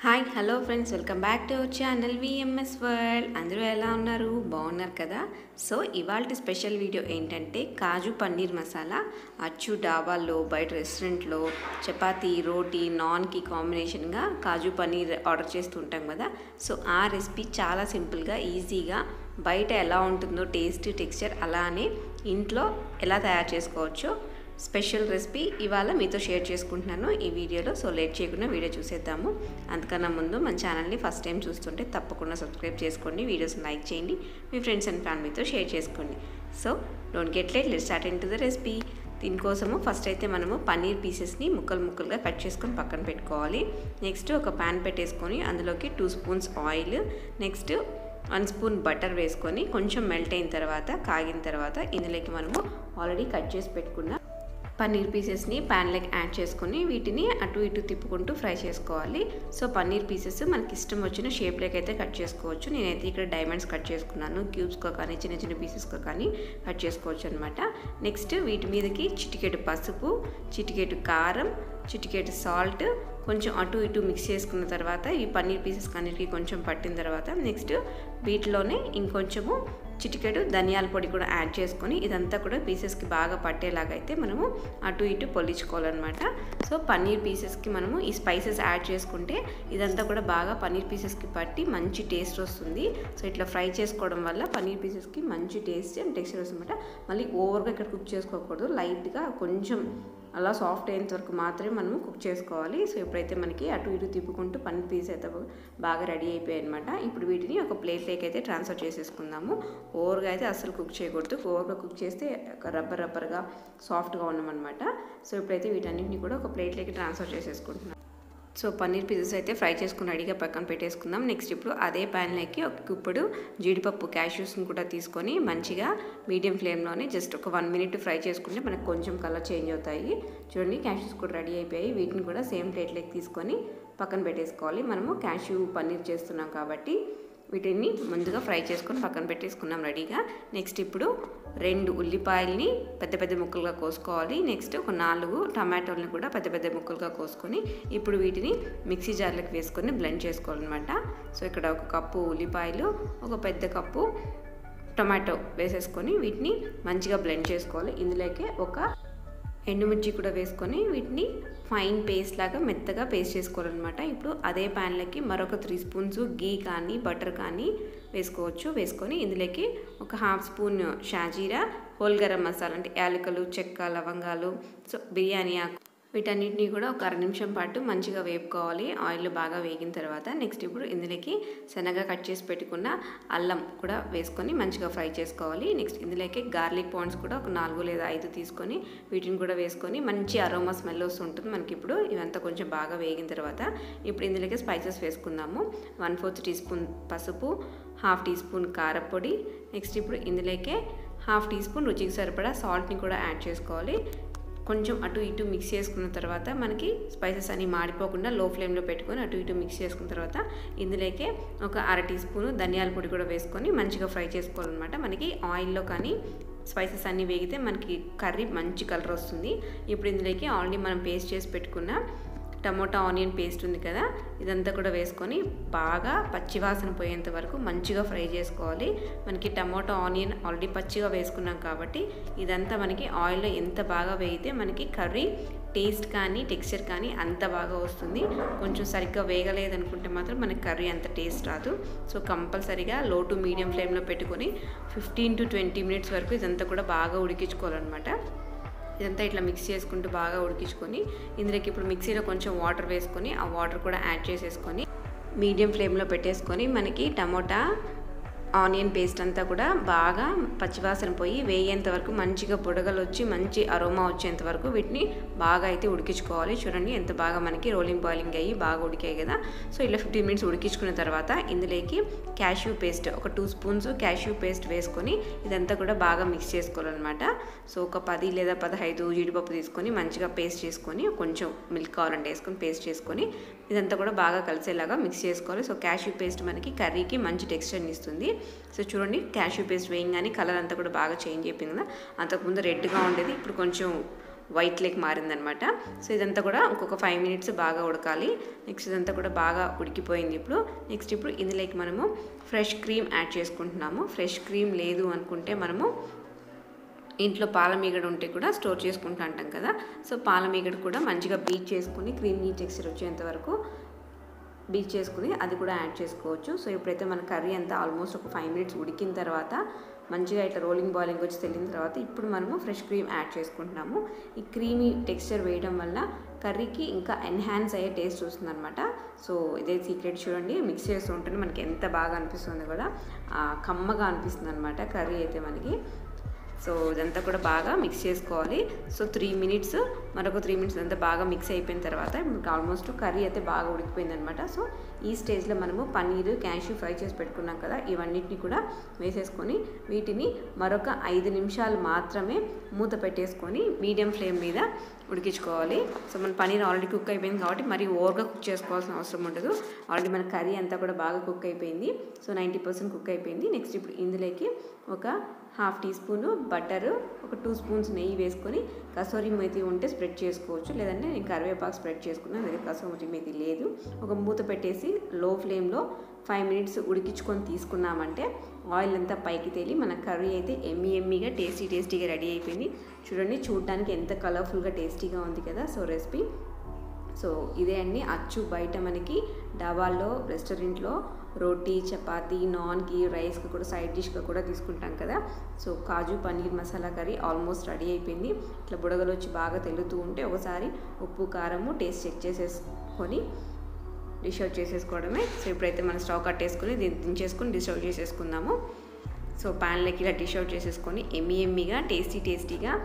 hi hello friends welcome back to our channel VMS world అందరూ ఎలా ఉన్నారు బాగున్నారు కదా సో ఇవాళ స్పెషల్ వీడియో ఏంటంటే కాజు పన్నీర్ మసాలా అచ్చు డాబాల్లో బయట రెస్టారెంట్లో చపాతీ రోటీ నాన్కి కాంబినేషన్గా కాజు పన్నీర్ ఆర్డర్ చేస్తూ ఉంటాం కదా సో ఆ రెసిపీ చాలా సింపుల్గా ఈజీగా బయట ఎలా ఉంటుందో టేస్ట్ టెక్స్చర్ అలానే ఇంట్లో ఎలా తయారు చేసుకోవచ్చో స్పెషల్ రెసిపీ ఇవాళ మీతో షేర్ చేసుకుంటున్నాను ఈ వీడియోలో సో లేట్ చేయకుండా వీడియో చూసేద్దాము అంతకన్నా ముందు మన ఛానల్ని ఫస్ట్ టైం చూస్తుంటే తప్పకుండా సబ్స్క్రైబ్ చేసుకోండి వీడియోస్ని లైక్ చేయండి మీ ఫ్రెండ్స్ అండ్ ఫ్యామిలీతో షేర్ చేసుకోండి so don't get late let start into the recipe దీనికోసము ఫస్ట్ అయితే మనము పన్నీర్ పీసెస్ని ముక్కలు ముక్కలుగా కట్ చేసుకొని పక్కన పెట్టుకోవాలి నెక్స్ట్ ఒక ప్యాన్ పెట్టేసుకొని అందులోకి two spoons oil next one spoon butter వేసుకొని కొంచెం మెల్ట్ అయిన తర్వాత కాగిన తర్వాత ఇందులోకి మనము ఆల్రెడీ కట్ చేసి పెట్టుకున్న పన్నీర్ పీసెస్ని ప్యాన్లోకి యాడ్ చేసుకొని వీటిని అటు ఇటు తిప్పుకుంటూ ఫ్రై చేసుకోవాలి సో పన్నీర్ పీసెస్ మనకి ఇష్టం వచ్చిన షేప్లోకి అయితే కట్ చేసుకోవచ్చు నేనైతే ఇక్కడ డైమండ్స్ కట్ చేసుకున్నాను క్యూబ్స్కో కానీ చిన్న చిన్న పీసెస్కో కానీ కట్ చేసుకోవచ్చు అనమాట నెక్స్ట్ వీటి మీదకి చిటికెటు పసుపు చిటికెటు కారం చిటికెటు సాల్ట్ కొంచెం అటు ఇటు మిక్స్ చేసుకున్న తర్వాత ఈ పన్నీర్ పీసెస్ అన్నిటికీ కొంచెం పట్టిన తర్వాత నెక్స్ట్ వీటిలోనే ఇంకొంచెము చిటికెడు ధనియాల పొడి కూడా యాడ్ చేసుకొని ఇదంతా కూడా పీసెస్కి బాగా పట్టేలాగైతే మనము అటు ఇటు పొల్లించుకోవాలన్నమాట సో పన్నీర్ పీసెస్కి మనము ఈ స్పైసెస్ యాడ్ చేసుకుంటే ఇదంతా కూడా బాగా పన్నీర్ పీసెస్కి పట్టి మంచి టేస్ట్ వస్తుంది సో ఇట్లా ఫ్రై చేసుకోవడం వల్ల పన్నీర్ పీసెస్కి మంచి టేస్ట్ అండ్ టెక్స్చర్ వస్తుందన్నమాట మళ్ళీ ఓవర్గా ఇక్కడ కుక్ చేసుకోకూడదు లైట్గా కొంచెం అలా సాఫ్ట్ అయ్యేంత వరకు మాత్రమే మనము కుక్ చేసుకోవాలి సో ఎప్పుడైతే మనకి అటు ఇటు తిప్పుకుంటూ పన్నీర్ పీస్ అయితే బాగా రెడీ అయిపోయాయి అనమాట ఇప్పుడు వీటిని ఒక ప్లేట్లోకి అయితే ట్రాన్స్ఫర్ చేసేసుకుందాము ఓవర్గా అయితే అస్సలు కుక్ చేయకూడదు ఓవర్గా కుక్ చేస్తే రబ్బర్ రబ్బర్గా సాఫ్ట్గా ఉన్నామన్నమాట సో ఇప్పుడైతే వీటన్నింటిని కూడా ఒక ప్లేట్లోకి ట్రాన్స్ఫర్ చేసేసుకుంటున్నాం సో పన్నీర్ పీసెస్ అయితే ఫ్రై చేసుకుని రెడీగా పక్కన పెట్టేసుకుందాం నెక్స్ట్ ఇప్పుడు అదే ప్యాన్లోకి ఒక ఇప్పుడు జీడిపప్పు క్యాష్యూస్ని కూడా తీసుకొని మంచిగా మీడియం ఫ్లేమ్లోనే జస్ట్ ఒక వన్ మినిట్ ఫ్రై చేసుకుంటే మనకు కొంచెం కలర్ చేంజ్ అవుతాయి చూడండి క్యాష్యూస్ కూడా రెడీ అయిపోయాయి వీటిని కూడా సేమ్ ప్లేట్లోకి తీసుకొని పక్కన పెట్టేసుకోవాలి మనము క్యాష్యూ పన్నీర్ చేస్తున్నాం కాబట్టి వీటిని ముందుగా ఫ్రై చేసుకొని పక్కన పెట్టేసుకున్నాం రెడీగా నెక్స్ట్ ఇప్పుడు రెండు ఉల్లిపాయల్ని పెద్ద పెద్ద ముక్కలుగా కోసుకోవాలి నెక్స్ట్ ఒక నాలుగు టమాటోల్ని కూడా పెద్ద పెద్ద ముక్కలుగా కోసుకొని ఇప్పుడు వీటిని మిక్సీ జార్లోకి వేసుకొని బ్లెండ్ చేసుకోవాలన్నమాట సో ఇక్కడ ఒక కప్పు ఉల్లిపాయలు ఒక పెద్ద కప్పు టొమాటో వేసేసుకొని వీటిని మంచిగా బ్లెండ్ చేసుకోవాలి ఇందులోకి ఒక ఎండుమిర్చి కూడా వేసుకొని వీటిని ఫైన్ పేస్ట్ లాగా మెత్తగా పేస్ట్ చేసుకోవాలన్నమాట ఇప్పుడు అదే ప్యాన్లకి మరొక త్రీ స్పూన్స్ గీ కానీ బటర్ కానీ వేసుకోవచ్చు వేసుకొని ఇందులోకి ఒక హాఫ్ స్పూన్ షాజీరా హోల్ గరం మసాలా అంటే యాలకులు చెక్క లవంగాలు సో బిర్యానీ ఆకు వీటన్నిటిని కూడా ఒక అర నిమిషం పాటు మంచిగా వేపుకోవాలి ఆయిల్ బాగా వేగిన తర్వాత నెక్స్ట్ ఇప్పుడు ఇందులోకి శనగ కట్ చేసి పెట్టుకున్న అల్లం కూడా వేసుకొని మంచిగా ఫ్రై చేసుకోవాలి నెక్స్ట్ ఇందులోకి గార్లిక్ పాయింట్స్ కూడా ఒక నాలుగు లేదా ఐదు తీసుకొని వీటిని కూడా వేసుకొని మంచి అరోమా స్మెల్ వస్తుంటుంది మనకి ఇప్పుడు ఇవంతా కొంచెం బాగా వేగిన తర్వాత ఇప్పుడు ఇందులోకి స్పైసెస్ వేసుకుందాము వన్ ఫోర్త్ టీ స్పూన్ పసుపు హాఫ్ టీ స్పూన్ కారపొడి నెక్స్ట్ ఇప్పుడు ఇందులోకే హాఫ్ టీ స్పూన్ రుచికి సరిపడా సాల్ట్ని కూడా యాడ్ చేసుకోవాలి కొంచెం అటు ఇటు మిక్స్ చేసుకున్న తర్వాత మనకి స్పైసెస్ అన్ని మాడిపోకుండా లో ఫ్లేమ్లో పెట్టుకొని అటు ఇటు మిక్స్ చేసుకున్న తర్వాత ఇందులోకే ఒక అర టీ స్పూను ధనియాల పొడి కూడా వేసుకొని మంచిగా ఫ్రై చేసుకోవాలన్నమాట మనకి ఆయిల్లో కానీ స్పైసెస్ అన్నీ వేగితే మనకి కర్రీ మంచి కలర్ వస్తుంది ఇప్పుడు ఇందులోకి ఆల్రెడీ మనం పేస్ట్ చేసి పెట్టుకున్న టమోటా ఆనియన్ పేస్ట్ ఉంది కదా ఇదంతా కూడా వేసుకొని బాగా పచ్చివాసన పోయేంత వరకు మంచిగా ఫ్రై చేసుకోవాలి మనకి టమోటా ఆనియన్ ఆల్రెడీ పచ్చిగా వేసుకున్నాం కాబట్టి ఇదంతా మనకి ఆయిల్లో ఎంత బాగా వేగితే మనకి కర్రీ టేస్ట్ కానీ టెక్స్చర్ కానీ అంత బాగా వస్తుంది కొంచెం సరిగ్గా వేగలేదనుకుంటే మాత్రం మనకి కర్రీ అంత టేస్ట్ రాదు సో కంపల్సరీగా లో టు మీడియం ఫ్లేమ్లో పెట్టుకొని ఫిఫ్టీన్ టు ట్వంటీ మినిట్స్ వరకు ఇదంతా కూడా బాగా ఉడికించుకోవాలన్నమాట ఇదంతా ఇట్లా మిక్స్ చేసుకుంటూ బాగా ఉడికించుకొని ఇందులోకి ఇప్పుడు మిక్సీలో కొంచెం వాటర్ వేసుకొని ఆ వాటర్ కూడా యాడ్ చేసేసుకొని మీడియం ఫ్లేమ్లో పెట్టేసుకొని మనకి టమోటా ఆనియన్ పేస్ట్ అంతా కూడా బాగా పచ్చివాసన పోయి వేయేంత వరకు మంచిగా బుడగలు వచ్చి మంచి అరోమా వచ్చేంత వరకు వీటిని బాగా అయితే ఉడికించుకోవాలి చూడండి ఎంత బాగా మనకి రోలింగ్ బాయిలింగ్ అయ్యి బాగా ఉడికాయి కదా సో ఇలా ఫిఫ్టీన్ మినిట్స్ ఉడికించుకున్న తర్వాత ఇందులోకి క్యాష్యూ పేస్ట్ ఒక టూ స్పూన్స్ క్యాష్యూ పేస్ట్ వేసుకొని ఇదంతా కూడా బాగా మిక్స్ చేసుకోవాలన్నమాట సో ఒక పది లేదా పదహైదు జీడిపప్పు తీసుకొని మంచిగా పేస్ట్ చేసుకొని కొంచెం మిల్క్ కావాలంటే వేసుకొని పేస్ట్ చేసుకొని ఇదంతా కూడా బాగా కలిసేలాగా మిక్స్ చేసుకోవాలి సో క్యాష్యూ పేస్ట్ మనకి కర్రీకి మంచి టెక్స్చర్ని ఇస్తుంది సో చూడండి క్యాష్యూ పేస్ట్ వేయంగానే కలర్ అంతా కూడా బాగా చేంజ్ అయిపోయింది కదా అంతకుముందు రెడ్గా ఉండేది ఇప్పుడు కొంచెం వైట్ లేక్ మారిందనమాట సో ఇదంతా కూడా ఇంకొక ఫైవ్ మినిట్స్ బాగా ఉడకాలి నెక్స్ట్ ఇదంతా కూడా బాగా ఉడికిపోయింది ఇప్పుడు నెక్స్ట్ ఇప్పుడు ఇందులోకి మనము ఫ్రెష్ క్రీమ్ యాడ్ చేసుకుంటున్నాము ఫ్రెష్ క్రీమ్ లేదు అనుకుంటే మనము ఇంట్లో పాల మీగడ ఉంటే కూడా స్టోర్ చేసుకుంటూ అంటాం కదా సో పాల మీగడ కూడా మంచిగా బీట్ చేసుకుని క్రీమీ టెక్స్చర్ వచ్చేంత వరకు బీట్ చేసుకుని అది కూడా యాడ్ చేసుకోవచ్చు సో ఇప్పుడైతే మన కర్రీ అంతా ఆల్మోస్ట్ ఒక ఫైవ్ మినిట్స్ ఉడికిన తర్వాత మంచిగా ఇట్లా రోలింగ్ బాయిలింగ్ వచ్చి తెలిసిన తర్వాత ఇప్పుడు మనము ఫ్రెష్ క్రీమ్ యాడ్ చేసుకుంటున్నాము ఈ క్రీమీ టెక్స్చర్ వేయడం వల్ల కర్రీకి ఇంకా ఎన్హాన్స్ అయ్యే టేస్ట్ వస్తుందన్నమాట సో ఇదే సీక్రెట్ చూడండి మిక్స్ చేస్తూ ఉంటే మనకి ఎంత బాగా అనిపిస్తుంది కూడా కమ్మగా అనిపిస్తుంది అనమాట కర్రీ అయితే మనకి సో ఇదంతా కూడా బాగా మిక్స్ చేసుకోవాలి సో త్రీ మినిట్స్ మరొక త్రీ మినిట్స్ అంతా బాగా మిక్స్ అయిపోయిన తర్వాత మనకు ఆల్మోస్ట్ కర్రీ అయితే బాగా ఉడికిపోయింది అనమాట సో ఈ స్టేజ్లో మనము పన్నీర్ క్యాష్యూ ఫ్రై చేసి పెట్టుకున్నాం కదా ఇవన్నిటిని కూడా వేసేసుకొని వీటిని మరొక ఐదు నిమిషాలు మాత్రమే మూత పెట్టేసుకొని మీడియం ఫ్లేమ్ మీద ఉడికించుకోవాలి సో మన పన్నీర్ ఆల్రెడీ కుక్ అయిపోయింది కాబట్టి మరి ఓవర్గా కుక్ చేసుకోవాల్సిన అవసరం ఉండదు ఆల్రెడీ మన కర్రీ అంతా కూడా బాగా కుక్ అయిపోయింది సో నైంటీ పర్సెంట్ కుక్ అయిపోయింది నెక్స్ట్ ఇప్పుడు ఇందులోకి ఒక హాఫ్ టీ స్పూను బటర్ ఒక టూ స్పూన్స్ నెయ్యి వేసుకొని కసూరి మేతి ఉంటే స్ప్రెడ్ చేసుకోవచ్చు లేదంటే నేను కరివేపాకు స్ప్రెడ్ చేసుకున్నాను దగ్గర కసూరి మేతి లేదు ఒక మూత పెట్టేసి లో ఫ్లేమ్లో ఫైవ్ మినిట్స్ ఉడికించుకొని తీసుకున్నామంటే ఆయిల్ అంతా పైకి తేలి మన కర్రీ అయితే ఎమ్మి ఎమ్మిగా టేస్టీ టేస్టీగా రెడీ అయిపోయింది చూడండి చూడడానికి ఎంత కలర్ఫుల్గా టేస్టీగా ఉంది కదా సో రెసిపీ సో ఇదే అండి అచ్చు బయట మనకి డాబాల్లో రెస్టారెంట్లో రోటీ చపాతీ నాన్కి రైస్కి కూడా సైడ్ డిష్గా కూడా తీసుకుంటాం కదా so kaju paneer masala curry almost ready అయిపోయింది ఇట్లా బుడగలు వచ్చి బాగా తెలుతూ ఉంటే ఒకసారి ఉప్పు కారము టేస్ట్ చెక్ చేసేసుకొని డిష్ అవుట్ చేసేసుకోవడమే సో ఇప్పుడైతే మనం స్టవ్ కట్టేసుకొని దీన్ని దించేసుకొని డిష్ అవుట్ చేసేసుకుందాము సో ప్యాన్లోకి ఇలా డిష్ అవుట్ చేసేసుకొని ఎమ్మి ఎమ్మిగా టేస్టీ టేస్టీగా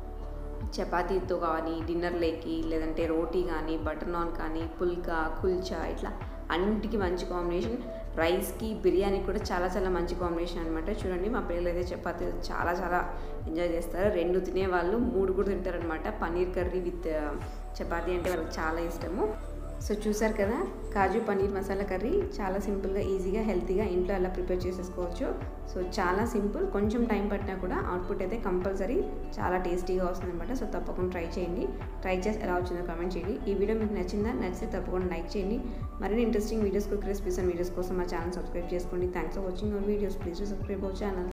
చపాతీతో కానీ డిన్నర్లోకి లేదంటే రోటీ కానీ బటర్ నాన్ కానీ పుల్కా కుల్చా ఇట్లా అన్నింటికి మంచి కాంబినేషన్ రైస్కి బిర్యానీ కూడా చాలా చాలా మంచి కాంబినేషన్ అనమాట చూడండి మా పిల్లలు అయితే చపాతీ చాలా చాలా ఎంజాయ్ చేస్తారు రెండు తినేవాళ్ళు మూడు కూడా తింటారనమాట పన్నీర్ కర్రీ విత్ చపాతీ అంటే వాళ్ళకి చాలా ఇష్టము సో చూసారు కదా కాజు పన్నీర్ మసాలా కర్రీ చాలా సింపుల్గా ఈజీగా హెల్తీగా ఇంట్లో అలా ప్రిపేర్ చేసేసుకోవచ్చు సో చాలా సింపుల్ కొంచెం టైం పట్టినా కూడా అవుట్పుట్ అయితే కంపల్సరీ చాలా టేస్టీగా వస్తుంది అనమాట సో తప్పకుండా ట్రై చేయండి ట్రై చేసి ఎలా వచ్చిందో కామెంట్ చేయండి ఈ వీడియో మీకు నచ్చిందా నచ్చితే తప్పకుండా లైక్ చేయండి మరిన్ని interesting videos cook recipes and videos కోసం మా ఛానల్ సబ్స్క్రైబ్ చేసుకోండి thanks for watching our videos please subscribe our channel